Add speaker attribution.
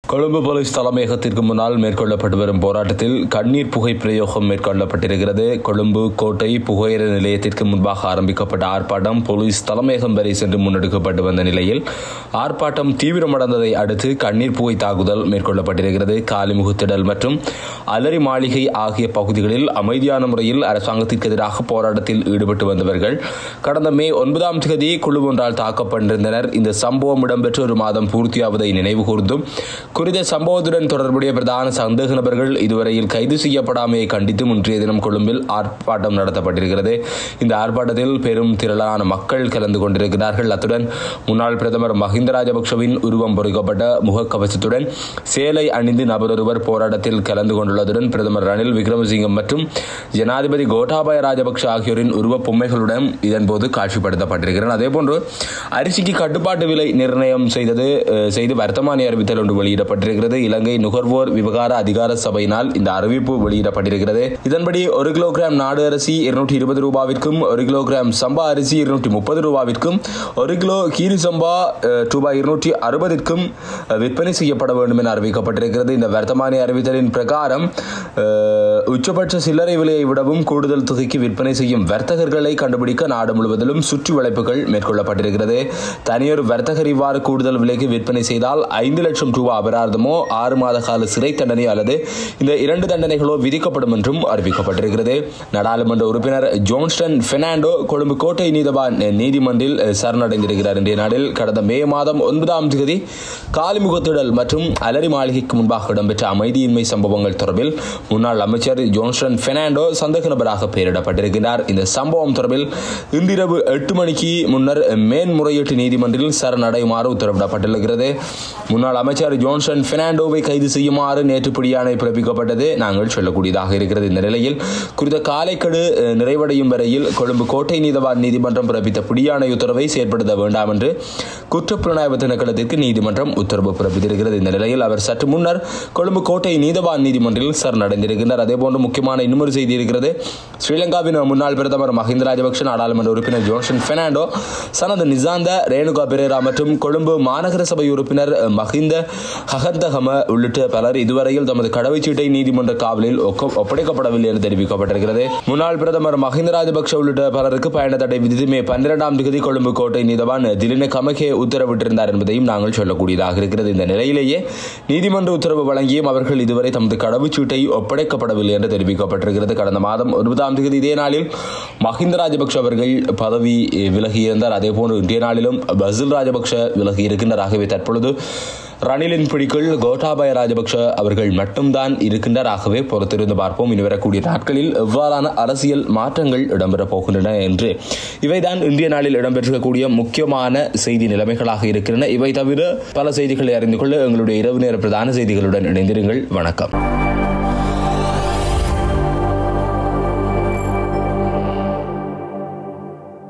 Speaker 1: Colombo police தலைமையகத்திற்கு முன்னால் மேற்கொள்ளப்பட்டு வரும் போராட்டத்தில் கண்ணீர் புகை பிரயோகம் மேற்கொள்ளப்பட்டிருக்கிறது கொழும்பு கோட்டை புகையிர நிலையத்திற்கு முன்பாக ஆரம்பிக்கப்பட்ட ஆர்ப்பாட்டம் போலீஸ் தலைமையகம் வரை சென்று முன்னெடுக்கப்பட்டு வந்த நிலையில் ஆர்ப்பாட்டம் தீவிரமடைந்ததை அடுத்து கண்ணீர் புகை தாக்குதல் மேற்கொள்ளப்பட்டிருக்கிறது காலிமுகத்திடல் மற்றும் அலரி மாளிகை ஆகிய பகுதிகளில் அமைதியான முறையில் அரசாங்கத்திற்கு எதிராக போராட்டத்தில் ஈடுபட்டு வந்தவர்கள் கடந்த மே ஒன்பதாம் தேதி குழு ஒன்றால் தாக்கப்பட்டிருந்தனர் இந்த சம்பவம் இடம்பெற்று ஒரு மாதம் பூர்த்தியாவதை நினைவு கூர்ந்தும் குறித்த சம்பவத்துடன் தொடர்புடைய பிரதான சந்தேக நபர்கள் இதுவரையில் கைது செய்யப்படாமையை கண்டித்து இன்றைய தினம் கொழும்பில் ஆர்ப்பாட்டம் நடத்தப்பட்டிருக்கிறது இந்த ஆர்ப்பாட்டத்தில் பெரும் திரளான மக்கள் கலந்து கொண்டிருக்கிறார்கள் அத்துடன் முன்னாள் பிரதமர் மஹிந்த ராஜபக்சவின் உருவம் பொறிக்கப்பட்ட முகக்கவசத்துடன் சேலை அணிந்து நபர் ஒருவர் போராட்டத்தில் கலந்து கொண்டுள்ளதுடன் பிரதமர் ரணில் விக்ரமசிங்கம் மற்றும் ஜனாதிபதி கோட்டாபாய ராஜபக்ஷ ஆகியோரின் உருவ பொம்மைகளுடன் இதன்போது காட்சிப்படுத்தப்பட்டிருக்கிறது அதேபோன்று அரிசிக்கு கட்டுப்பாட்டு விலை நிர்ணயம் செய்தது அஹ், செய்து வர்த்தமானி அறிவித்தல் ஒன்று வெளியிடப்பட்டிருக்கிறது இலங்கை நுகர்வோர் விவகார அதிகார சபையினால் இந்த அறிவிப்பு வெளியிடப்பட்டிருக்கிறது இதன்படி ஒரு கிலோகிராம் நாடு அரிசி இருநூற்றி இருபது ரூபாவிற்கும் ஒரு கிலோகிராம் சம்பா அரிசி இருநூற்றி முப்பது ரூபாவிற்கும் ஒரு கிலோ கீரி சம்பா அஹ், ரூபாய் இருநூற்றி அறுபதிற்கும் அஹ், விற்பனை செய்யப்பட வேண்டும் என அறிவிக்கப்பட்டிருக்கிறது இந்த வர்த்தமானி அறிவித்தலின் பிரகாரம் அஹ், உச்சபட்ச சில்லறை விலையை விடவும் கூடுதல் தொகைக்கு விற்பனை செய்யும் வர்த்தகர்களை கண்டுபிடிக்க நாடு முழுவதிலும் சுற்றி வளைப்புகள் மேற்கொள்ளப்பட்டிருக்கிறது தனியொரு வர்த்தகர் இவ்வாறு கூடுதல் விலைக்கு விற்பனை செய்தால் ஐந்து லட்சம் ரூபாய் அபராதமோ ஆறு மாத கால சிறை தண்டனை அல்லது இந்த இரண்டு தண்டனைகளோ விதிக்கப்படும் என்றும் அறிவிக்கப்பட்டிருக்கிறது நாடாளுமன்ற உறுப்பினர் ஜோன்ஸ்டன் பெர்னாண்டோ கொழும்பு கோட்டை நீதவான் நீதிமன்றில் சரணடைந்திருக்கிறார் இன்றைய நாளில் கடந்த மே மாதம் ஒன்பதாம் தேதி காலிமுகத்திடல் மற்றும் அலரி மாளிகைக்கு முன்பாக இடம்பெற்ற அமைதியின்மை சம்பவங்கள் தொடர்பில் முன்னாள் அமைச்சர் ஜோன்ஸ்டன் பெர்னாண்டோ சந்தேக நபராக பெயரிடப்பட்டிருக்கிறார் இந்த சம்பவம் தொடர்பில் இன்றிரவு எட்டு மணிக்கு முன்னர் மேன்முறையீட்டு நீதிமன்றில் சரணடையுமாறு உத்தரவிடப்பட்டிருக்கிறது முன்னாள் அமைச்சர் ஜோன்சன் பெர்னாண்டோவை கைது செய்யுமாறு நேற்று பிடியாணை பிறப்பிக்கப்பட்டது நாங்கள் சொல்லக்கூடியதாக இருக்கிறது இந்த நிலையில் குறித்த காலைக்கெடு அஹ், நிறைவடையும் வரையில் கொழும்பு கோட்டை நீதவான் நீதிமன்றம் பிறப்பித்த பிடியாணை உத்தரவை செயற்படுத்த வேண்டாம் என்று குற்றப்புலனாய்வு திணைக்களத்திற்கு நீதிமன்றம் உத்தரவு பிறப்பித்திருக்கிறது இந்த நிலையில் அவர் சற்று முன்னர் கொழும்பு கோட்டை நீதவான் நீதிமன்றில் சரணடைந்திருக்கின்றார் அதேபோன்று முக்கியமான இன்னொரு செய்தி இருக்கிறது ஸ்ரீலங்காவின் முன்னாள் பிரதமர் மஹிந்த ராஜபக்ஷ நாடாளுமன்ற உறுப்பினர் ஜோன்சன் பெர்னாண்டோ சனது நிசாந்த ரேணுகா பெரேரா மற்றும் கொழும்பு மாநகர சபை உறுப்பினர் மஹிந்த ஹகந்தகம உள்ளிட்ட பலர் இதுவரையில் தமது கடவுச்சீட்டை நீதிமன்ற காவலில் ஒக்க- ஒப்படைக்கப்படவில்லை என தெரிவிக்கப்பட்டிருக்கிறது முன்னாள் பிரதமர் மஹிந்த ராஜபக்ஷ உள்ளிட்ட பலருக்கு பயண தடை விதித்து மே பன்னிரெண்டாம் தேதி கொழும்பு கோட்டை நீதவான் திலின கமகே உத்தரவிட்டிருந்தார் என்பதையும் நாங்கள் சொல்லக்கூடியதாக இருக்கிறது இந்த நிலையிலேயே நீதிமன்ற உத்தரவு வழங்கியும் அவர்கள் இதுவரை தமது கடவுச்சீட்டை ஒப்படைக்கப்படவில்லை என்று தெரிவிக்கப்பட்டிருக்கிறது கடந்த மாதம் ஒன்பதாம் தேதி இதே நாளில் மஹிந்த ராஜபக்ஷ அவர்கள் பதவி விலகியிருந்தார் அதே போன்று இன்றைய நாளிலும் பசில் ராஜபக்ஷ விலகி இருக்கின்றார் ஆகவே தற்பொழுது ரணிலின் பிடிக்குள் கோட்டாபய ராஜபக்ஷ அவர்கள் மட்டும்தான் இருக்கின்றார் ஆகவே பொறுத்திருந்து பார்ப்போம் இனி வரக்கூடிய நாட்களில் எவ்வாறான அரசியல் மாற்றங்கள் இடம்பெறப் போகின்றன என்று இவைதான் இந்திய நாளில் இடம்பெற்றிருக்கக்கூடிய முக்கியமான செய்தி நிலைமைகளாக இருக்கின்றன இவை தவிர பல செய்திகளை அறிந்து கொள்ள எங்களுடைய இரவு நேர பிரதான செய்திகளுடன் இணைந்திருங்கள் வணக்கம்